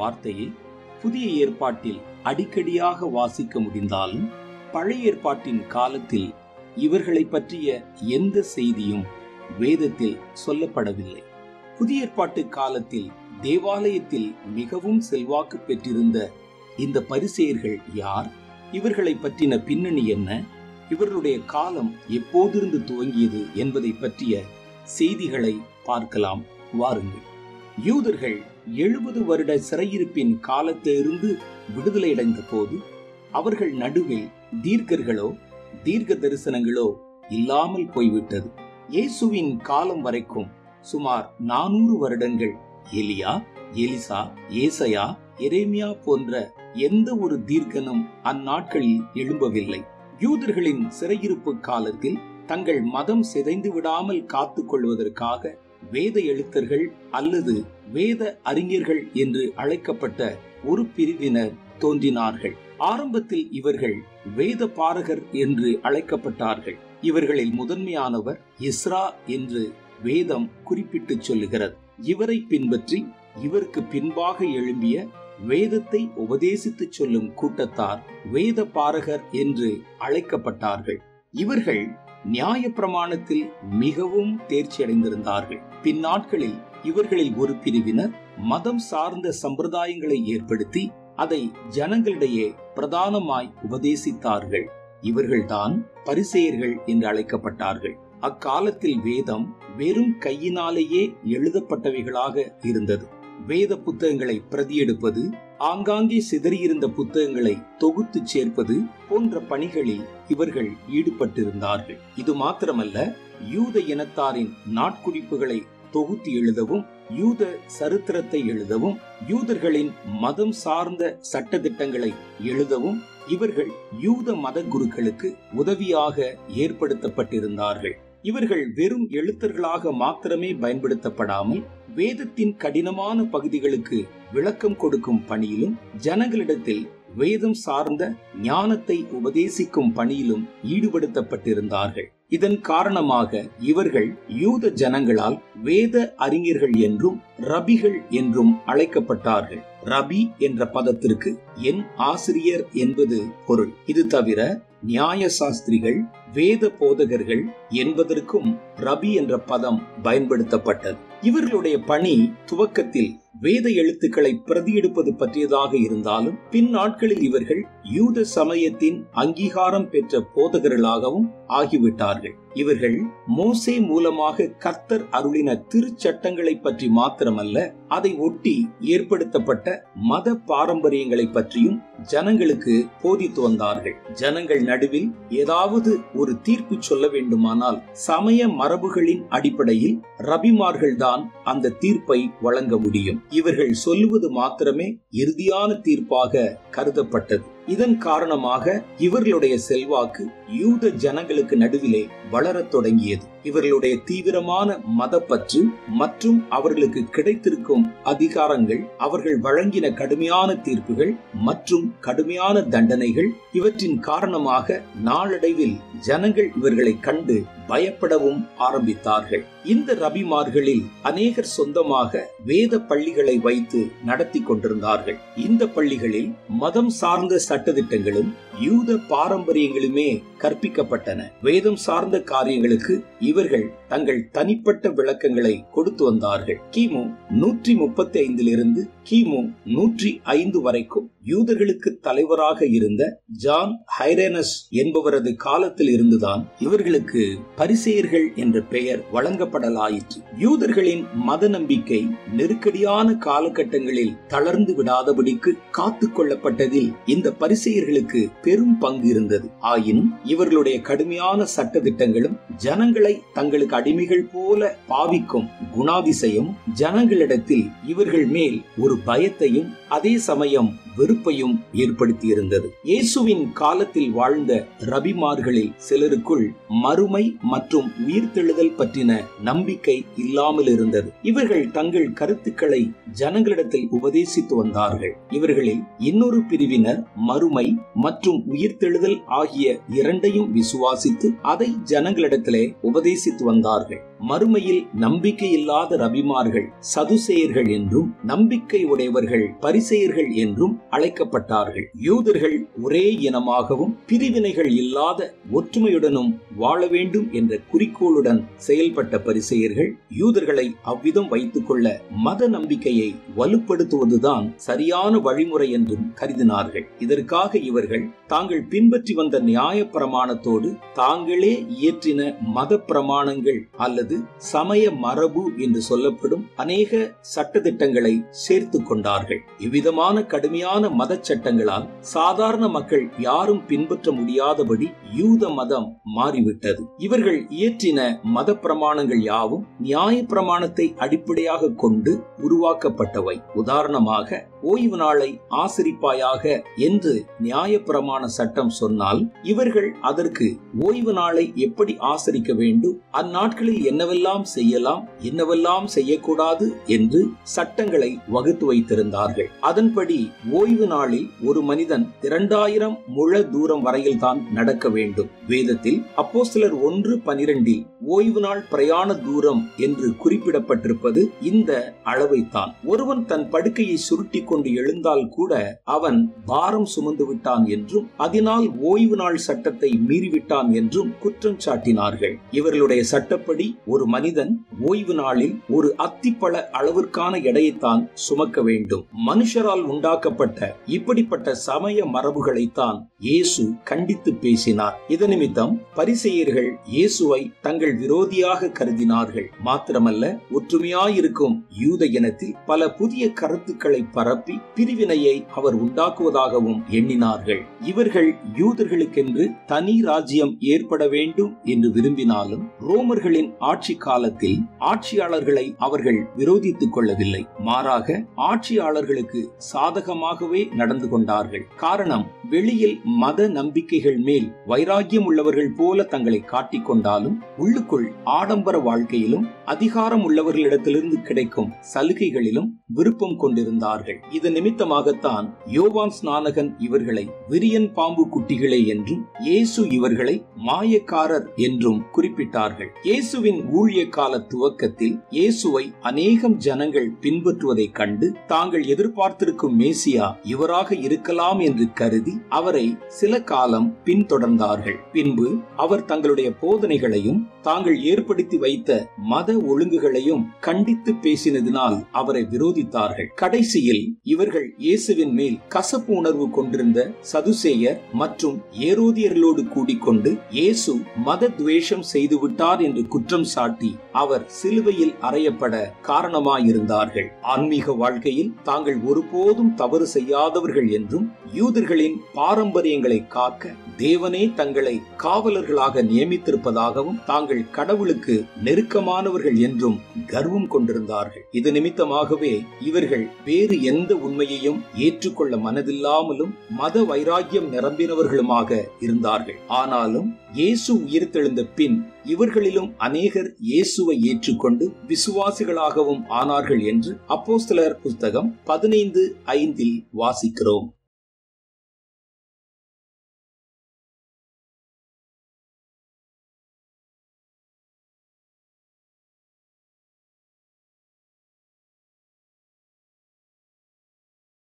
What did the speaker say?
வார்த்தையை புதிய ஏற்பாட்டில் அடிக்கடியாக வாசிக்க முடிந்தாலும் பழைய ஏற்பாட்டின் காலத்தில் இவர்களை பற்றிய எந்த செய்தியும் வேதத்தில் சொல்லப்படவில்லை புதிய ஏற்பாட்டு காலத்தில் தேவாலயத்தில் மிகவும் செல்வாக்கு பெற்றிருந்த இந்த பரிசேயர்கள் யார் இவர்களை பற்றின பின்னணி என்ன இவர்களுடைய காலம் எப்போதிருந்து துவங்கியது என்பதை பற்றிய செய்திகளை பார்க்கலாம் வாருங்கள் யூதர்கள் எழுபது வருட சிறையிருப்பின் காலத்திலிருந்து விடுதலையடைந்த போது அவர்கள் நடுவில் தீர்க்கர்களோ தீர்க்க தரிசனங்களோ இல்லாமல் போய்விட்டது இயேசுவின் காலம் வரைக்கும் சுமார் நானூறு வருடங்கள் எலியா எலிசா ஏசையா எரேமியா போன்ற எந்த ஒரு தீர்க்கனும் அந்நாட்களில் எழும்பவில்லை யூதர்களின் சிறையிருப்பு காலத்தில் தங்கள் மதம் சிதைந்து விடாமல் காத்துக் கொள்வதற்காக வேத எழுத்தர்கள் அல்லது வேத அறிஞர்கள் என்று அழைக்கப்பட்ட ஒரு பிரிவினர் தோன்றினார்கள் ஆரம்பத்தில் இவர்கள் வேத பாரகர் என்று அழைக்கப்பட்டார்கள் இவர்களில் முதன்மையானவர் இஸ்ரா என்று வேதம் குறிப்பிட்டு சொல்லுகிறது இவரை பின்பற்றி இவருக்கு பின்பாக எழும்பிய வேதத்தை உபதேசித்து சொல்லும் கூட்டத்தார் வேத பாரகர் என்று அழைக்கப்பட்டார்கள் இவர்கள் நியாய பிரமாணத்தில் மிகவும் தேர்ச்சி அடைந்திருந்தார்கள் பின்னாட்களில் இவர்களில் ஒரு பிரிவினர் மதம் சார்ந்த சம்பிரதாயங்களை ஏற்படுத்தி அதை ஜனங்களிடையே பிரதானமாய் உபதேசித்தார்கள் இவர்கள்தான் பரிசெயர்கள் என்று அழைக்கப்பட்டார்கள் அக்காலத்தில் வேதம் வெறும் கையினாலேயே எழுதப்பட்டவைகளாக இருந்தது வேத புத்தகங்களை பிரதியெடுப்பது ஆங்காங்கே சிதறியிருந்த புத்தகங்களை தொகுத்து சேர்ப்பது போன்ற பணிகளில் இவர்கள் ஈடுபட்டிருந்தார்கள் இது மாத்திரமல்ல யூத இனத்தாரின் நாட்குறிப்புகளை தொகுத்து எழுதவும் யூத சரித்திரத்தை எழுதவும் யூதர்களின் மதம் சார்ந்த சட்டத்திட்டங்களை எழுதவும் இவர்கள் யூத மத குருக்களுக்கு உதவியாக ஏற்படுத்தப்பட்டிருந்தார்கள் இவர்கள் வெறும் எழுத்தர்களாக மாத்திரமே பயன்படுத்தப்படாமல் வேதத்தின் கடினமான பகுதிகளுக்கு விளக்கம் கொடுக்கும் பணியிலும் ஜனங்களிடத்தில் வேதம் சார்ந்த ஞானத்தை உபதேசிக்கும் பணியிலும் ஈடுபடுத்தப்பட்டிருந்தார்கள் இதன் காரணமாக இவர்கள் யூத ஜனங்களால் வேத அறிஞர்கள் என்றும் ரபிகள் என்றும் அழைக்கப்பட்டார்கள் ரபி என்ற பதத்திற்கு என் ஆசிரியர் என்பது பொருள் இது தவிர நியாய சாஸ்திரிகள் வேத போதகர்கள் என்பதற்கும் ரபி என்ற பதம் பயன்படுத்தப்பட்டது இவர்களுடைய பணி துவக்கத்தில் வேத எழுத்துக்களை பிரதியெடுப்பது பற்றியதாக இருந்தாலும் பின் நாட்களில் இவர்கள் யூத சமயத்தின் அங்கீகாரம் பெற்ற போதகர்களாகவும் ஆகிவிட்டார்கள் இவர்கள் மோசே மூலமாக கர்த்தர் அருளின திருச்சட்டங்களை பற்றி மாத்திரமல்ல அதை ஒட்டி ஏற்படுத்தப்பட்ட மத பாரம்பரியங்களை பற்றியும் ஜனங்களுக்கு போதித்து வந்தார்கள் ஜனங்கள் நடுவில் ஏதாவது ஒரு தீர்ப்பு சொல்ல வேண்டுமானால் சமய மரபுகளின் அடிப்படையில் ரபிமார்கள் தான் அந்த தீர்ப்பை வழங்க முடியும் இவர்கள் சொல்லுவது மாத்திரமே இறுதியான தீர்ப்பாக கருதப்பட்டது இதன் காரணமாக இவர்களுடைய செல்வாக்கு யூத ஜனங்களுக்கு நடுவிலே வளரத் தொடங்கியது இவர்களுடைய தீவிரமான மதப்பற்று மற்றும் அவர்களுக்கு கிடைத்திருக்கும் அதிகாரங்கள் அவர்கள் வழங்கின கடுமையான தீர்ப்புகள் மற்றும் கடுமையான தண்டனைகள் இவற்றின் காரணமாக நாளடைவில் ஜனங்கள் இவர்களை கண்டு பயப்படவும் ஆரம்பித்தார்கள் இந்த ரபிமார்களில் அநேகர் சொந்தமாக வேத பள்ளிகளை வைத்து நடத்தி கொண்டிருந்தார்கள் இந்த பள்ளிகளில் மதம் சார்ந்த சட்டதிட்டங்களும் யூத பாரம்பரியங்களுமே கற்பிக்கப்பட்டன வேதம் சார்ந்த காரியங்களுக்கு இவர்கள் தங்கள் தனிப்பட்ட விளக்கங்களை கொடுத்து வந்தார்கள் கிமு நூற்றி முப்பத்தி ஐந்திலிருந்து கிமு நூற்றி ஐந்து வரைக்கும் யூதர்களுக்கு தலைவராக இருந்த ஜான் ஹைரேனஸ் என்பவரது காலத்தில் இருந்துதான் இவர்களுக்கு பரிசெயர்கள் என்ற பெயர் வழங்கப்படலாயிற்று யூதர்களின் மத நம்பிக்கை நெருக்கடியான காலகட்டங்களில் தளர்ந்து விடாதபடிக்கு காத்து கொள்ளப்பட்டதில் இந்த பரிசெயர்களுக்கு பெரும் பங்கு இருந்தது ஆயினும் இவர்களுடைய கடுமையான சட்டதிட்டங்களும் ஜனங்களை தங்களுக்கு அடிமைகள் போல பாவிக்கும் குணாதிசயம் ஜனங்களிடத்தில் இவர்கள் மேல் ஒரு பயத்தையும் அதே சமயம் வெறுப்பையும் ஏற்படுத்தியிருந்தது இயேசுவின் காலத்தில் வாழ்ந்த ரபிமார்களில் சிலருக்குள் மறுமை மற்றும் உயிர்த்தெழுதல் பற்றின நம்பிக்கை இல்லாமல் இருந்தது இவர்கள் தங்கள் கருத்துக்களை ஜனங்களிடத்தில் உபதேசித்து வந்தார்கள் இவர்களில் இன்னொரு பிரிவினர் மறுமை மற்றும் உயிர்த்தெழுதல் ஆகிய இரண்டையும் விசுவாசித்து அதை ஜனங்களிடத்திலே உபதேசித்து வந்தார்கள் மறுமையில் நம்பிக்கை இல்லாத ரபிமார்கள் சதுசேயர்கள் என்றும் நம்பிக்கை உடையவர்கள் பரிசெயர்கள் என்றும் அழைக்கப்பட்டார்கள் யூதர்கள் ஒரே இனமாகவும் பிரிவினைகள் இல்லாத ஒற்றுமையுடனும் வாழ வேண்டும் என்ற குறிக்கோளுடன் செயல்பட்ட பரிசெயர்கள் யூதர்களை அவ்விதம் வைத்துக் கொள்ள மத நம்பிக்கையை வலுப்படுத்துவதுதான் சரியான வழிமுறை என்றும் கருதினார்கள் இதற்காக இவர்கள் தாங்கள் பின்பற்றி வந்த நியாய பிரமாணத்தோடு தாங்களே இயற்றின மத பிரமாணங்கள் அல்லது சமய மரபு என்று சொல்லப்படும் அநேக சட்டத்திட்டங்களை சேர்த்து கொண்டார்கள் இவ்விதமான கடுமையான மத சட்டங்களால் சாதாரண மக்கள் யாரும் பின்பற்ற முடியாதபடி யூத மதம் மாறிவிட்டது இவர்கள் இயற்றின மத பிரமாணங்கள் யாவும் நியாய பிரமாணத்தை அடிப்படையாக கொண்டு உருவாக்கப்பட்டவை உதாரணமாக ஓய்வு நாளை ஆசிரிப்பாயாக என்று நியாய பிரமாண சட்டம் சொன்னால் இவர்கள் அதற்கு ஓய்வு நாளை எப்படி ஆசரிக்க வேண்டும் அந்நாட்களில் என்னவெல்லாம் செய்யலாம் என்னவெல்லாம் செய்யக்கூடாது என்று சட்டங்களை வகுத்து வைத்திருந்தார்கள் அதன்படி ஓய்வு நாளில் ஒரு மனிதன் இரண்டாயிரம் முழ தூரம் வரையில் தான் நடக்க வேண்டும் வேதத்தில் அப்போ சிலர் ஒன்று பனிரெண்டில் ஓய்வு நாள் பிரயாண தூரம் என்று குறிப்பிடப்பட்டிருப்பது இந்த அளவைத்தான் ஒருவன் தன் படுக்கையை சுருட்டி கொண்டு எழுந்தால் கூட அவன் பாரம் சுமந்து விட்டான் என்றும் அதனால் ஓய்வு நாள் சட்டத்தை மீறிவிட்டான் என்றும் குற்றம் சாட்டினார்கள் இவர்களுடைய சட்டப்படி ஒரு மனிதன் ஓய்வு நாளில் ஒரு அத்திப்பழ அளவிற்கான எடையைத்தான் சுமக்க வேண்டும் மனுஷரால் உண்டாக்கப்பட்ட இப்படிப்பட்ட சமய மரபுகளைத்தான் இயேசு கண்டித்து பேசினார் இது நிமித்தம் பரிசெயர்கள் இயேசுவை தங்கள் விரோதியாக கருதினார்கள் மாத்திரமல்ல ஒற்றுமையாயிருக்கும் யூத இனத்தில் பல புதிய கருத்துக்களை பரப்பி பிரிவினையை அவர் உண்டாக்குவதாகவும் எண்ணினார்கள் இவர்கள் யூதர்களுக்கென்று தனி ராஜ்யம் ஏற்பட வேண்டும் என்று விரும்பினாலும் ரோமர்களின் ஆட்சி காலத்தில் ஆட்சியாளர்களை அவர்கள் விரோதித்துக் கொள்ளவில்லை மாறாக ஆட்சியாளர்களுக்கு சாதகமாகவே நடந்து கொண்டார்கள் காரணம் வெளியில் மத நம்பிக்கைகள் மேல் வைராக்கியம் உள்ளவர்கள் போல தங்களை காட்டிக் கொண்டாலும் உள்ளுக்குள் ஆடம்பர வாழ்க்கையிலும் அதிகாரம் உள்ளவர்களிடத்திலிருந்து கிடைக்கும் சலுகைகளிலும் விருப்பம் கொண்டிருந்தார்கள் இது நிமித்தமாகத்தான் யோவான் ஸ்நானகன் இவர்களை விரியன் பாம்பு குட்டிகளே என்றும் இயேசு இவர்களை மாயக்காரர் என்றும் குறிப்பிட்டார்கள் இயேசுவின் ஊழிய கால துவக்கத்தில் இயேசுவை அநேகம் ஜனங்கள் பின்பற்றுவதைக் கண்டு தாங்கள் எதிர்பார்த்திருக்கும் மேசியா இவராக இருக்கலாம் என்று கருதி அவரை சில காலம் பின்தொடர்ந்தார்கள் பின்பு அவர் தங்களுடைய போதனைகளையும் தாங்கள் ஏற்படுத்தி வைத்த மத ஒழுங்குகளையும் கண்டித்து பேசினதினால் அவரை விரோதித்தார்கள் கடைசியில் இவர்கள் இயேசுவின் மேல் கசப்பு உணர்வு கொண்டிருந்த சதுசேயர் மற்றும் ஏரோதியர்களோடு கூடிக்கொண்டு இயேசு மத துவேஷம் செய்துவிட்டார் என்று குற்றம் சாட்டி அவர் சிலுவையில் அறையப்பட காரணமாயிருந்தார்கள் ஆன்மீக வாழ்க்கையில் தாங்கள் ஒருபோதும் தவறு செய்யாதவர்கள் என்றும் யூதர்களின் பாரம்பரியங்களை காக்க தேவனே தங்களை காவலர்களாக நியமித்திருப்பதாகவும் தாங்கள் கடவுளுக்கு நெருக்கமானவர்கள் என்றும் கர்வம் கொண்டிருந்தார்கள் இது நிமித்தமாகவே இவர்கள் வேறு எந்த உண்மையையும் ஏற்றுக்கொள்ள மனதில்லாமலும் மத வைராக்கியம் நிரம்பினவர்களுமாக இருந்தார்கள் ஆனாலும் இயேசு உயிர்த்தெழுந்த பின் இவர்களிலும் அநேகர் இயேசுவை ஏற்றுக்கொண்டு விசுவாசிகளாகவும் ஆனார்கள் என்று அப்போஸ்தலர் புஸ்தகம் பதினைந்து ஐந்தில் வாசிக்கிறோம்